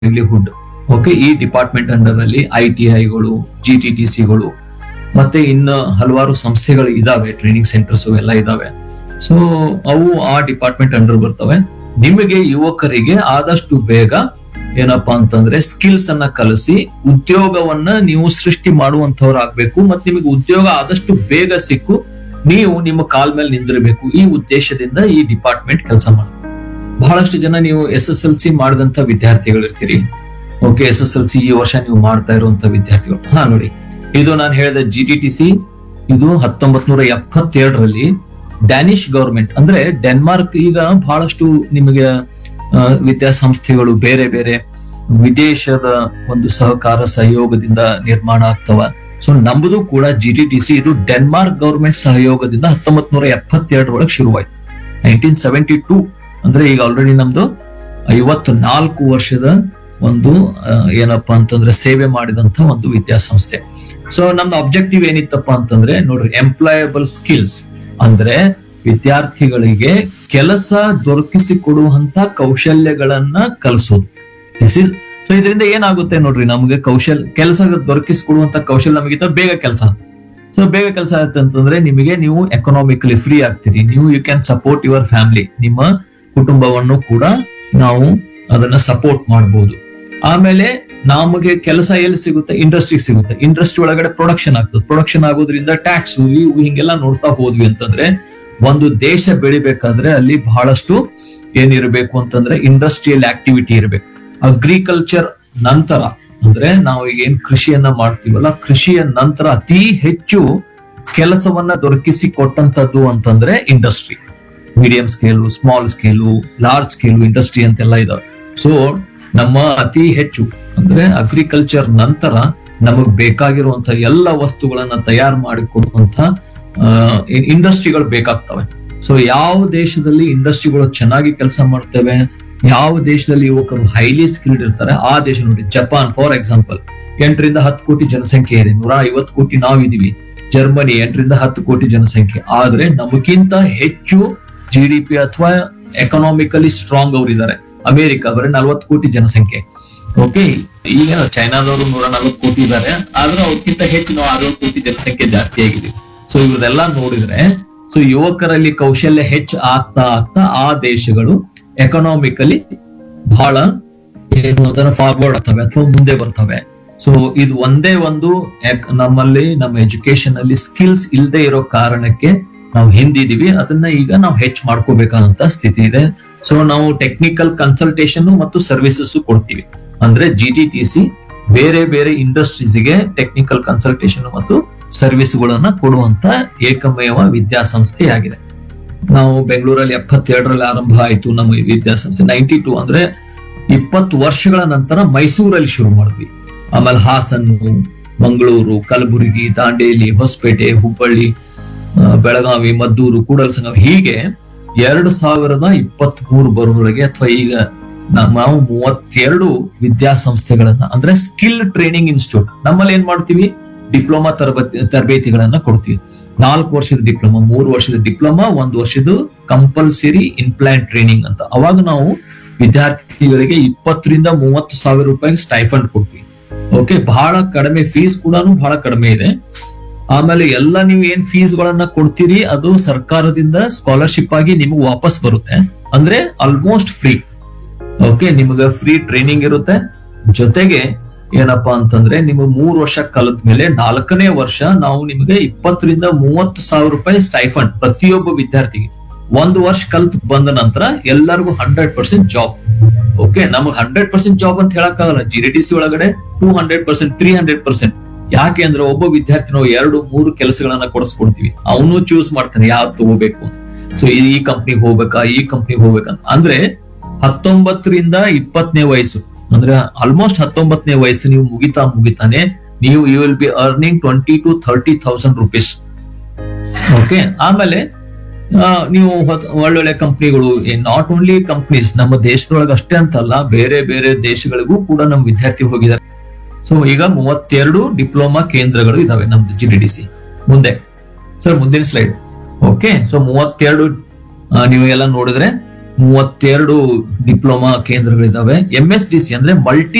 livelihood okay ಈ department under ಅಲ್ಲಿ I T ಐಗಳು ಜಿ ಟಿ ಟಿ ಸಿಗಳು ಮತ್ತೆ ಇನ್ನು ಹಲವಾರು ಸಂಸ್ಥೆಗಳು ಇದಾವೆ ಟ್ರೈನಿಂಗ್ ಸೆಂಟರ್ಸ್ ಎಲ್ಲ ಇದಾವೆ ಸೊ ಅವು ಆ ಡಿಪಾರ್ಟ್ಮೆಂಟ್ ಅಂಡರ್ ಬರ್ತವೆ ನಿಮಗೆ ಯುವಕರಿಗೆ ಆದಷ್ಟು ಬೇಗ ಏನಪ್ಪಾ ಅಂತಂದ್ರೆ ಸ್ಕಿಲ್ಸ್ ಅನ್ನ ಕಲಿಸಿ ಉದ್ಯೋಗವನ್ನ ನೀವು ಸೃಷ್ಟಿ ಮಾಡುವಂತವ್ರು ಆಗ್ಬೇಕು ಮತ್ತೆ ನಿಮಗೆ ಉದ್ಯೋಗ ಆದಷ್ಟು ಬೇಗ ಸಿಕ್ಕು ನೀವು ನಿಮ್ಮ ಕಾಲ್ ಮೇಲೆ ನಿಂದಿರಬೇಕು ಈ ಉದ್ದೇಶದಿಂದ ಈ ಡಿಪಾರ್ಟ್ಮೆಂಟ್ ಕೆಲಸ ಮಾಡಿ ಬಹಳಷ್ಟು ಜನ ನೀವು ಎಸ್ ಎಸ್ ಎಲ್ ಸಿ ಮಾಡಿದಂತ ವಿದ್ಯಾರ್ಥಿಗಳಿರ್ತೀರಿ okay S S L C ಈ ವರ್ಷ ನೀವು ಮಾಡ್ತಾ ಇರುವಂತ ವಿದ್ಯಾರ್ಥಿಗಳು ಹಾ ನೋಡಿ ಇದು ನಾನು ಹೇಳಿದ ಜಿ ಟಿ ಟಿ ಸಿ ಇದು ಹತ್ತೊಂಬತ್ ನೂರ ಎಪ್ಪತ್ತೆರಡರಲ್ಲಿ ಡ್ಯಾನಿಶ್ ಗವರ್ಮೆಂಟ್ ಅಂದ್ರೆ ಡೆನ್ಮಾರ್ಕ್ ಈಗ ಬಹಳಷ್ಟು ನಿಮಗೆ ಆ, ವಿದ್ಯಾಸಂಸ್ಥೆಗಳು ಬೇರೆ ಬೇರೆ ವಿದೇಶದ ಒಂದು ಸಹಕಾರ ಸಹಯೋಗದಿಂದ ನಿರ್ಮಾಣ ಆಗ್ತವ ಸೊ ನಮ್ಮದು ಕೂಡ ಜಿ ಟಿ ಟಿ ಸಿ ಇದು ಡೆನ್ಮಾರ್ಕ್ ಗವರ್ಮೆಂಟ್ ಸಹಯೋಗದಿಂದ ಹತ್ತೊಂಬತ್ ನೂರ ಎಪ್ಪತ್ತೆರಡರೊಳಗೆ ಶುರುವಾಯ್ತು ನೈನ್ಟೀನ್ ಸೆವೆಂಟಿ ಟೂ ಅಂದ್ರೆ ಈಗ ಆಲ್ರೆಡಿ ನಮ್ದು ಐವತ್ತು ನಾಲ್ಕು ವರ್ಷದ ಒಂದು ಆ, ಏನಪ್ಪಾ ಅಂತಂದ್ರೆ ಸೇವೆ ಮಾಡಿದಂತ ಒಂದು ವಿದ್ಯಾಸಂಸ್ಥೆ ಸೊ ನಮ್ದು ಅಬ್ಜೆಕ್ಟಿವ್ ಏನಿತ್ತಪ್ಪ ಅಂತಂದ್ರೆ ನೋಡ್ರಿ ಎಂಪ್ಲಾಯಬಲ್ ಸ್ಕಿಲ್ಸ್ ಅಂದ್ರೆ ವಿದ್ಯಾರ್ಥಿಗಳಿಗೆ ಕೆಲಸ ದೊರಕಿಸಿಕೊಡುವಂತ ಕೌಶಲ್ಯಗಳನ್ನ ಕಲಿಸೋದು ಸೊ ಇದರಿಂದ ಏನಾಗುತ್ತೆ ನೋಡ್ರಿ ನಮಗೆ ಕೌಶಲ್ ಕೆಲಸ ದೊರಕಿಸಿಕೊಡುವಂತ ಕೌಶಲ್ಯ ನಮಗಿಂತ ಬೇಗ ಕೆಲಸ ಆಗುತ್ತೆ ಸೊ ಬೇಗ ಕೆಲಸ ಆಗುತ್ತೆ ಅಂತಂದ್ರೆ ನಿಮಗೆ ನೀವು ಎಕನಾಮಿಕಲಿ ಫ್ರೀ ಆಗ್ತೀರಿ ನೀವು you can support your family ನಿಮ್ಮ ಕುಟುಂಬವನ್ನು ಕೂಡ ನಾವು ಅದನ್ನ ಸಪೋರ್ಟ್ ಮಾಡಬಹುದು ಆಮೇಲೆ ನಮಗೆ ಕೆಲಸ ಎಲ್ಲಿ ಸಿಗುತ್ತೆ ಇಂಡಸ್ಟ್ರಿ ಸಿಗುತ್ತೆ ಇಂಡಸ್ಟ್ರಿ ಒಳಗಡೆ ಪ್ರೊಡಕ್ಷನ್ ಆಗ್ತದೆ ಪ್ರೊಡಕ್ಷನ್ ಆಗೋದ್ರಿಂದ ಟ್ಯಾಕ್ಸ್ ಇವು ಹಿಂಗೆಲ್ಲ ನೋಡ್ತಾ ಹೋದ್ವಿ ಅಂತಂದ್ರೆ ಒಂದು ದೇಶ ಬೆಳಿಬೇಕಾದ್ರೆ ಅಲ್ಲಿ ಬಹಳಷ್ಟು ಏನಿರಬೇಕು ಅಂತಂದ್ರೆ ಇಂಡಸ್ಟ್ರಿಯಲ್ ಆಕ್ಟಿವಿಟಿ ಇರಬೇಕು ಅಗ್ರಿಕಲ್ಚರ್ ನಂತರ ಅಂದ್ರೆ ನಾವು ಈಗ ಏನ್ ಕೃಷಿಯನ್ನ ಮಾಡ್ತೀವಲ್ಲ ಕೃಷಿಯ ನಂತರ ಅತಿ ಹೆಚ್ಚು ಕೆಲಸವನ್ನ ದೊರಕಿಸಿ ಕೊಟ್ಟಂತದ್ದು ಅಂತಂದ್ರೆ industry medium scale small scale large scale industry ಅಂತೆಲ್ಲ ಇದಾವೆ ಸೊ ನಮ್ಮ ಅತಿ ಹೆಚ್ಚು ಅಂದ್ರೆ ಅಗ್ರಿಕಲ್ಚರ್ ನಂತರ ನಮಗ್ ಬೇಕಾಗಿರುವಂತ ಎಲ್ಲ ವಸ್ತುಗಳನ್ನ ತಯಾರು ಮಾಡಿಕೊಡುವಂತ ಇಂಡಸ್ಟ್ರಿಗಳು ಬೇಕಾಗ್ತವೆ ಸೊ ಯಾವ ದೇಶದಲ್ಲಿ ಇಂಡಸ್ಟ್ರಿಗಳು ಚೆನ್ನಾಗಿ ಕೆಲಸ ಮಾಡ್ತವೆ ಯಾವ ದೇಶದಲ್ಲಿ ಯುವಕರು ಹೈಲಿ ಸ್ಕಿಲ್ಡ್ ಇರ್ತಾರೆ ಆ ದೇಶ ನೋಡಿ ಜಪಾನ್ ಫಾರ್ ಎಕ್ಸಾಂಪಲ್ ಎಂಟರಿಂದ ಹತ್ತು ಕೋಟಿ ಜನಸಂಖ್ಯೆ ಇದೆ ನೂರ ಐವತ್ತು ಕೋಟಿ ನಾವಿದೀವಿ ಜರ್ಮನಿ ಎಂಟರಿಂದ ಹತ್ತು ಕೋಟಿ ಜನಸಂಖ್ಯೆ ಆದ್ರೆ ನಮಗಿಂತ ಹೆಚ್ಚು ಜಿ ಡಿ ಪಿ ಅಥವಾ ಎಕನಾಮಿಕಲಿ ಸ್ಟ್ರಾಂಗ್ ಅವರಿದ್ದಾರೆ ಅಮೆರಿಕ ಬರೀ ನಲ್ವತ್ತು ಕೋಟಿ ಜನಸಂಖ್ಯೆ ಓಕೆ ಈಗ ಚೈನಾದವರು ನೂರ ನಲ್ವತ್ತು ಕೋಟಿ ಇದ್ದಾರೆ ಆದ್ರೆ ಅವ್ರಿಗಿಂತ ಹೆಚ್ಚು ನಾವು ಅರವತ್ತು ಕೋಟಿ ಜನಸಂಖ್ಯೆ ಜಾಸ್ತಿ ಆಗಿದೆ ಸೊ ಇವ್ರದೆಲ್ಲ ನೋಡಿದ್ರೆ ಸೊ ಯುವಕರಲ್ಲಿ ಕೌಶಲ್ಯ ಹೆಚ್ಚು ಆಗ್ತಾ ಆಗ್ತಾ ಆ ದೇಶಗಳು ಎಕನಾಮಿಕಲಿ ಬಹಳ ಏನು ಅಂತಾರೆ ಫಾರ್ವರ್ಡ್ ಆಗ್ತವೆ ಅಥವಾ ಮುಂದೆ ಬರ್ತವೆ ಸೊ ಇದು ಒಂದೇ ಒಂದು ಯಾಕ್- ನಮ್ಮಲ್ಲಿ ನಮ್ಮ ಎಜುಕೇಶನ್ ಅಲ್ಲಿ ಸ್ಕಿಲ್ಸ್ ಇಲ್ಲದೆ ಇರೋ ಕಾರಣಕ್ಕೆ ನಾವು ಹಿಂದಿದೀವಿ ಅದನ್ನ ಈಗ ನಾವು ಹೆಚ್ಚು ಮಾಡ್ಕೋಬೇಕಾದಂತ ಸ್ಥಿತಿ ಇದೆ ಸೊ ನಾವು ಟೆಕ್ನಿಕಲ್ ಕನ್ಸಲ್ಟೇಷನ್ ಮತ್ತು ಸರ್ವಿಸಸ್ ಕೊಡ್ತೀವಿ ಅಂದ್ರೆ ಜಿ ಟಿ ಟಿ ಸಿ ಬೇರೆ ಬೇರೆ ಇಂಡಸ್ಟ್ರೀಸ್ಗೆ ಟೆಕ್ನಿಕಲ್ ಕನ್ಸಲ್ಟೇಷನ್ ಮತ್ತು ಸರ್ವಿಸ್ಗಳನ್ನ ಕೊಡುವಂತ ಏಕಮೇವ ವಿದ್ಯಾಸಂಸ್ಥೆಯಾಗಿದೆ ನಾವು ಬೆಂಗಳೂರಲ್ಲಿ ಎಪ್ಪತ್ತೆರಡರಲ್ಲಿ ಆರಂಭ ಆಯಿತು ನಮ್ಮ ಈ ವಿದ್ಯಾಸಂಸ್ಥೆ ನೈಂಟಿ ಟೂ ಅಂದ್ರೆ ಇಪ್ಪತ್ತು ವರ್ಷಗಳ ನಂತರ ಮೈಸೂರಲ್ಲಿ ಶುರು ಮಾಡಿದ್ವಿ ಆಮೇಲೆ ಹಾಸನ್ನು ಮಂಗಳೂರು ಕಲಬುರಗಿ ದಾಂಡೇಲಿ ಹೊಸಪೇಟೆ ಹುಬ್ಬಳ್ಳಿ ಆ, ಬೆಳಗಾವಿ ಮದ್ದೂರು ಕೂಡಲಸಂಗಮ ಹೀಗೆ ಎರಡು ಸಾವಿರದ ಇಪ್ಪತ್ತ್ ಮೂರು ಬರೋದ್ರೊಳಗೆ ಅಥವಾ ಈಗ ನ- ನಾವು ಮೂವತ್ತೆರಡು ವಿದ್ಯಾಸಂಸ್ಥೆಗಳನ್ನ ಅಂದ್ರೆ ಸ್ಕಿಲ್ ಟ್ರೈನಿಂಗ್ ಇನ್ಸ್ಟಿಟ್ಯೂಟ್ ನಮ್ಮಲ್ಲಿ ಏನ್ ಮಾಡ್ತೀವಿ ಡಿಪ್ಲೊಮಾ ತರಬೇತಿ ತರಬೇತಿಗಳನ್ನ ಕೊಡ್ತೀವಿ ನಾಲ್ಕು ವರ್ಷದ ಡಿಪ್ಲೊಮಾ ಮೂರು ವರ್ಷದ ಡಿಪ್ಲೊಮಾ ಒಂದು ವರ್ಷದ ಕಂಪಲ್ಸರಿ ಇನ್ಪ್ಲಾಂಟ್ ಟ್ರೈನಿಂಗ್ ಅಂತ ಅವಾಗ ನಾವು ವಿದ್ಯಾರ್ಥಿಗಳಿಗೆ ಇಪ್ಪತ್ತರಿಂದ ಮೂವತ್ತು ಸಾವಿರ ರೂಪಾಯಿ ಸ್ಟೈಫಂಡ್ ಕೊಡ್ತೀವಿ ಓಕೆ ಬಹಳ ಕಡಿಮೆ ಫೀಸ್ ಕೂಡ ಬಹಳ ಕಡಿಮೆ ಇದೆ ಆಮೇಲೆ ಎಲ್ಲ ನೀವು ಏನ್ ಫೀಸ್ ಗಳನ್ನ ಕೊಡ್ತೀರಿ ಅದು ಸರ್ಕಾರದಿಂದ ಸ್ಕಾಲರ್ಶಿಪ್ ಆಗಿ ನಿಮಗೆ ವಾಪಸ್ ಬರುತ್ತೆ ಅಂದ್ರೆ ಆಲ್ಮೋಸ್ಟ್ ಫ್ರೀ ಓಕೆ ನಿಮಗೆ ಫ್ರೀ ಟ್ರೈನಿಂಗ್ ಇರುತ್ತೆ ಜೊತೆಗೆ ಏನಪ್ಪಾ ಅಂತಂದ್ರೆ ನಿಮಗೆ ಮೂರು ವರ್ಷ ಕಲಿತ ಮೇಲೆ ನಾಲ್ಕನೇ ವರ್ಷ ನಾವು ನಿಮಗೆ ಇಪ್ಪತ್ತರಿಂದ ಮೂವತ್ತು ಸಾವಿರ ರೂಪಾಯಿ ಸ್ಟೈಫಂಡ್ ಪ್ರತಿಯೊಬ್ಬ ವಿದ್ಯಾರ್ಥಿಗೆ ಒಂದು ವರ್ಷ ಕಲ್ತ್ ಬಂದ ನಂತರ ಎಲ್ಲರಿಗೂ ಹಂಡ್ರೆಡ್ ಪರ್ಸೆಂಟ್ ಜಾಬ್ ಓಕೆ ನಮಗೆ ಹಂಡ್ರೆಡ್ ಪರ್ಸೆಂಟ್ ಜಾಬ್ ಅಂತ ಹೇಳಕ್ಕಾಗಲ್ಲ ಜಿ ಡಿ ಸಿ ಒಳಗಡೆ two hundred percent three hundred percent ಯಾಕೆ ಅಂದ್ರೆ ಒಬ್ಬ ವಿದ್ಯಾರ್ಥಿ ನಾವು ಎರಡು ಮೂರು ಕೆಲಸಗಳನ್ನ ಕೊಡಿಸ್ಕೊಡ್ತೀವಿ ಅವನು ಚೂಸ್ ಮಾಡ್ತಾನೆ ಯಾವ್ದು ತಗೋಬೇಕು ಸೊ ಈ ಕಂಪ್ನಿಗೆ ಹೋಗ್ಬೇಕಾ ಈ ಕಂಪ್ನಿಗೆ ಹೋಗ್ಬೇಕಂತ ಅಂದ್ರೆ ಹತ್ತೊಂಬತ್ತರಿಂದ ಇಪ್ಪತ್ತನೇ ವಯಸ್ಸು ಅಂದ್ರೆ ಆಲ್ಮೋಸ್ಟ್ ಹತ್ತೊಂಬತ್ತನೇ ವಯಸ್ಸು ನೀವು ಮುಗಿತಾ ಮುಗಿತಾನೆ ನೀವು you will be earning twenty to thirty thousand rupees okay ಆಮೇಲೆ ಆ, ನೀವು ಹೊಸ ಒಳ್ಳೊಳ್ಳೆ ಕಂಪ್ನಿಗಳು ನಾಟ್ ಓನ್ಲಿ ಕಂಪ್ನೀಸ್ ನಮ್ಮ ದೇಶದೊಳಗೆ ಅಷ್ಟೇ ಅಂತಲ್ಲ ಬೇರೆ ಬೇರೆ ದೇಶಗಳಿಗೂ ಕೂಡ ನಮ್ಮ ವಿದ್ಯಾರ್ಥಿ ಹೋಗಿದ್ದಾರೆ ಸೊ ಈಗ ಮೂವತ್ತೆರಡು ಡಿಪ್ಲೊಮಾ ಕೇಂದ್ರಗಳು ಇದಾವೆ ನಮ್ದು ಜಿ ಡಿ ಡಿ ಸಿ ಮುಂದೆ ಸರ್ ಮುಂದಿನ ಸ್ಲೈಡ್ ಓಕೆ ಸೊ ಮೂವತ್ತೆರಡು ಆ, ನೀವು ಎಲ್ಲ ನೋಡಿದ್ರೆ ಮೂವತ್ತೆರಡು ಡಿಪ್ಲೊಮಾ ಕೇಂದ್ರಗಳಿದಾವೆ ಎಂ ಎಸ್ ಡಿ ಸಿ ಅಂದ್ರೆ ಮಲ್ಟಿ